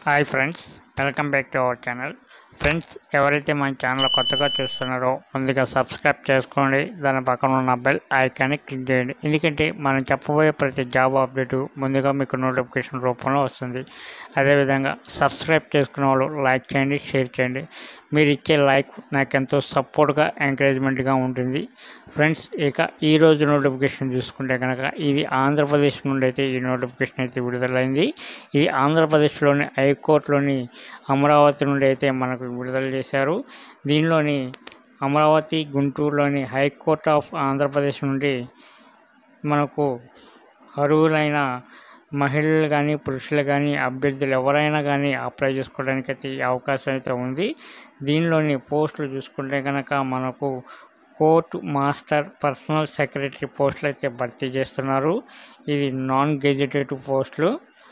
hi friends welcome back to our channel friends ఎవరైతే మన channel కొత్తగా చూస్తున్నారో ముందుగా సబ్స్క్రైబ్ చేసుకోండి దాని పక్కన ఉన్న బెల్ ఐకాన్ని క్లిక్ చేయండి ఎందుకంటే మనం చెప్పబోయే ప్రతి జాబ్ అప్డేట్ ముందుగా మీకు నోటిఫికేషన్ రూపంలో వస్తుంది అదేవిధంగా సబ్స్క్రైబ్ చేసుకున్న వాళ్ళు లైక్ చేయండి షేర్ చేయండి మీరు ఇచ్చే లైక్ నాకు ఎంతో సపోర్ట్గా ఎంకరేజ్మెంట్గా ఉంటుంది ఫ్రెండ్స్ ఇక ఈ రోజు నోటిఫికేషన్ చూసుకుంటే కనుక ఇది ఆంధ్రప్రదేశ్ నుండి అయితే ఈ నోటిఫికేషన్ అయితే విడుదలైంది ఇది ఆంధ్రప్రదేశ్లోని హైకోర్టులోని అమరావతి నుండి అయితే మనకు విడుదల చేశారు దీనిలోని అమరావతి గుంటూరులోని హైకోర్ట్ ఆఫ్ ఆంధ్రప్రదేశ్ నుండి మనకు అర్హులైన మహిళలు కానీ పురుషులు కానీ అభ్యర్థులు ఎవరైనా కానీ అప్లై చేసుకోవడానికి అయితే ఈ అవకాశం అయితే ఉంది దీనిలోని పోస్టులు చూసుకుంటే కనుక మనకు కోర్టు మాస్టర్ పర్సనల్ సెక్రటరీ పోస్టులు అయితే భర్తీ చేస్తున్నారు ఇది నాన్ గెజిటేటివ్ పోస్టులు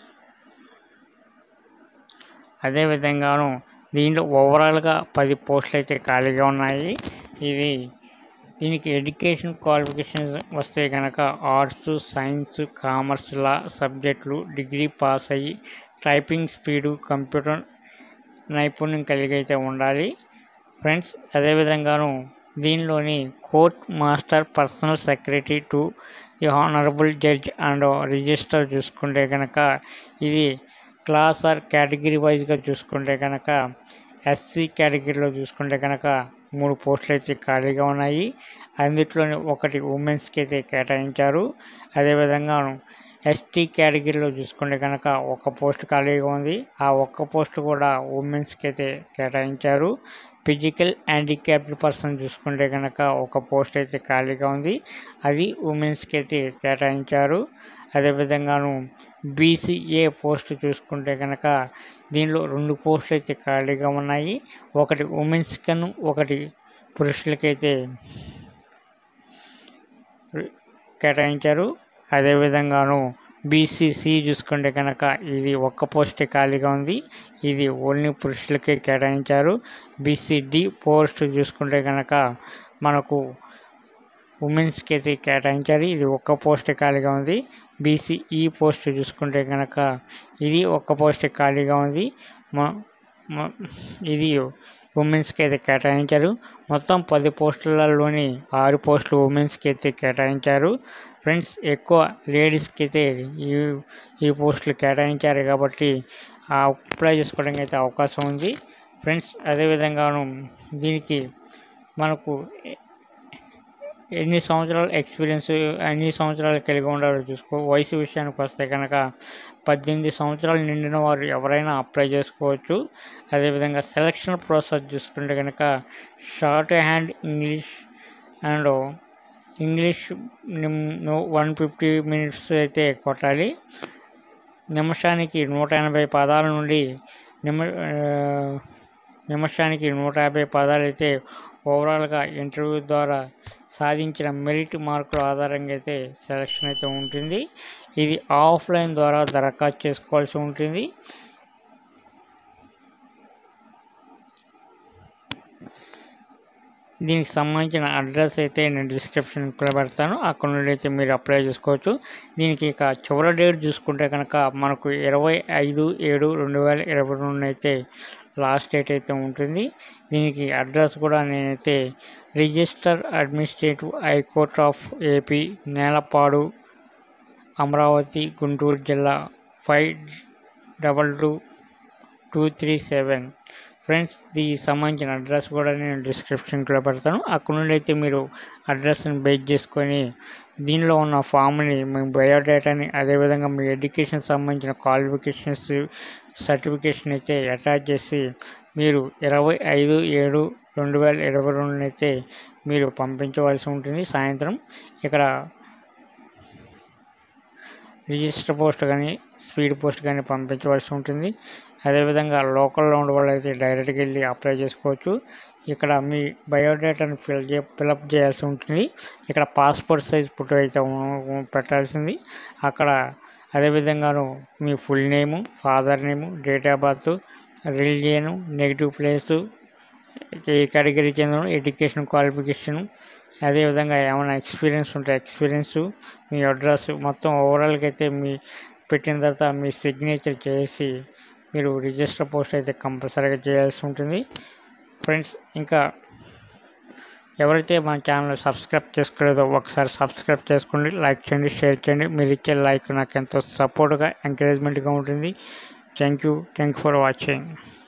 అదేవిధంగాను దీంట్లో ఓవరాల్గా పది పోస్టులు అయితే ఖాళీగా ఉన్నాయి ఇది దీనికి ఎడ్యుకేషన్ క్వాలిఫికేషన్స్ వస్తే కనుక ఆర్ట్స్ సైన్స్ కామర్స్ లా సబ్జెక్టులు డిగ్రీ పాస్ అయ్యి టైపింగ్ స్పీడు కంప్యూటర్ నైపుణ్యం కలిగి అయితే ఉండాలి ఫ్రెండ్స్ అదేవిధంగాను దీనిలోని court master personal secretary to the honourable judge and register చూసుకుంటే కనుక ఇది క్లాస్ ఆర్ కేటగిరీ వైజ్గా చూసుకుంటే కనుక ఎస్సీ కేటగిరీలో చూసుకుంటే కనుక మూడు పోస్టులు అయితే ఖాళీగా ఉన్నాయి అందులోని ఒకటి ఉమెన్స్కి అయితే కేటాయించారు అదేవిధంగా ఎస్టీ కేటగిరీలో చూసుకుంటే కనుక ఒక పోస్ట్ ఖాళీగా ఉంది ఆ ఒక్క పోస్ట్ కూడా ఉమెన్స్కి అయితే కేటాయించారు ఫిజికల్ హ్యాండిక్యాప్డ్ పర్సన్ చూసుకుంటే కనుక ఒక పోస్ట్ అయితే ఖాళీగా ఉంది అది ఉమెన్స్కి అయితే కేటాయించారు అదేవిధంగాను బీసీఏ పోస్ట్ చూసుకుంటే కనుక దీనిలో రెండు పోస్టులు అయితే ఖాళీగా ఉన్నాయి ఒకటి ఉమెన్స్కను ఒకటి పురుషులకైతే కేటాయించారు అదేవిధంగాను బీసీసీ చూసుకుంటే కనుక ఇది ఒక్క పోస్ట్ ఖాళీగా ఉంది ఇది ఓన్లీ పురుషులకే కేటాయించారు బీసీడి పోస్ట్ చూసుకుంటే కనుక మనకు ఉమెన్స్కి అయితే కేటాయించారు ఇది ఒక్క పోస్ట్ ఖాళీగా ఉంది బీసీఈ పోస్ట్ చూసుకుంటే కనుక ఇది ఒక్క పోస్ట్ ఖాళీగా ఉంది ఇది ఉమెన్స్కి అయితే కేటాయించారు మొత్తం పది పోస్టులలోని ఆరు పోస్టులు ఉమెన్స్కి అయితే కేటాయించారు ఫ్రెండ్స్ ఎక్కువ లేడీస్కి అయితే ఈ ఈ పోస్టులు కేటాయించారు కాబట్టి అప్లై చేసుకోవడానికి అయితే అవకాశం ఉంది ఫ్రెండ్స్ అదేవిధంగాను దీనికి మనకు ఎన్ని సంవత్సరాల ఎక్స్పీరియన్స్ ఎన్ని సంవత్సరాలు కలిగి ఉండాలో చూసుకో వయసు విషయానికి వస్తే కనుక పద్దెనిమిది సంవత్సరాలు నిండిన వారు ఎవరైనా అప్లై చేసుకోవచ్చు అదేవిధంగా సెలక్షన్ ప్రాసెస్ చూసుకుంటే కనుక short hand English and English one fifty minutes అయితే కొట్టాలి నిమిషానికి నూట ఎనభై పదాల నుండి నిమ నిమిషానికి నూట యాభై పదాలు అయితే ఓవరాల్గా ఇంటర్వ్యూ ద్వారా సాధించిన మెరిట్ మార్కుల ఆధారంగా అయితే సెలక్షన్ అయితే ఉంటుంది ఇది ఆఫ్లైన్ ద్వారా దరఖాస్తు చేసుకోవాల్సి ఉంటుంది దీనికి సంబంధించిన అడ్రస్ అయితే నేను డిస్క్రిప్షన్లో పెడతాను అక్కడ నుండి అయితే మీరు అప్లై చేసుకోవచ్చు దీనికి ఇక చివరి డేట్ చూసుకుంటే కనుక మనకు ఇరవై ఐదు ఏడు రెండు వేల ఇరవై రెండు అయితే లాస్ట్ డేట్ అయితే ఉంటుంది దీనికి అడ్రస్ కూడా నేనైతే register administrative high court of AP Nelapadu Amaravati Guntur జిల్లా five double two two three seven friends దీనికి సంబంధించిన అడ్రస్ కూడా నేను డిస్క్రిప్షన్లో పెడతాను అక్కడ నుండి అయితే మీరు అడ్రస్ని బేస్ చేసుకొని దీనిలో ఉన్న ఫామ్ని మీ బయోడేటాని అదేవిధంగా మీ ఎడ్యుకేషన్ సంబంధించిన క్వాలిఫికేషన్స్ సర్టిఫికేషన్ అయితే అటాచ్ చేసి మీరు ఇరవై ఐదు ఏడు రెండు వేల ఇరవై రెండు అయితే మీరు పంపించవలసి ఉంటుంది సాయంత్రం ఇక్కడ రిజిస్టర్ పోస్ట్ కానీ స్పీడ్ పోస్ట్ కానీ పంపించవలసి ఉంటుంది అదేవిధంగా లోకల్లో ఉండే వాళ్ళు అయితే డైరెక్ట్గా వెళ్ళి అప్లై చేసుకోవచ్చు ఇక్కడ మీ బయోడేటాను ఫిల్ చే ఫిలప్ చేయాల్సి ఉంటుంది ఇక్కడ పాస్పోర్ట్ సైజ్ ఫోటో అయితే పెట్టాల్సింది అక్కడ అదేవిధంగాను మీ full name father name date of birth religion negative place ఏ కేటగిరీ చెందిన ఎడ్యుకేషన్ క్వాలిఫికేషను అదేవిధంగా ఏమైనా ఎక్స్పీరియన్స్ ఉంటే ఎక్స్పీరియన్స్ మీ అడ్రస్ మొత్తం ఓవరాల్గా అయితే మీ పెట్టిన తర్వాత మీ సిగ్నేచర్ చేసి మీరు రిజిస్టర్ పోస్ట్ అయితే కంపల్సరీగా చేయాల్సి ఉంటుంది ఫ్రెండ్స్ ఇంకా ఎవరైతే మన ఛానల్ సబ్స్క్రైబ్ చేసుకోలేదో ఒకసారి సబ్స్క్రైబ్ చేసుకోండి లైక్ చేయండి షేర్ చేయండి మీరు ఇచ్చే లైక్ నాకు ఎంతో సపోర్ట్గా ఎంకరేజ్మెంట్గా ఉంటుంది thank you thank for watching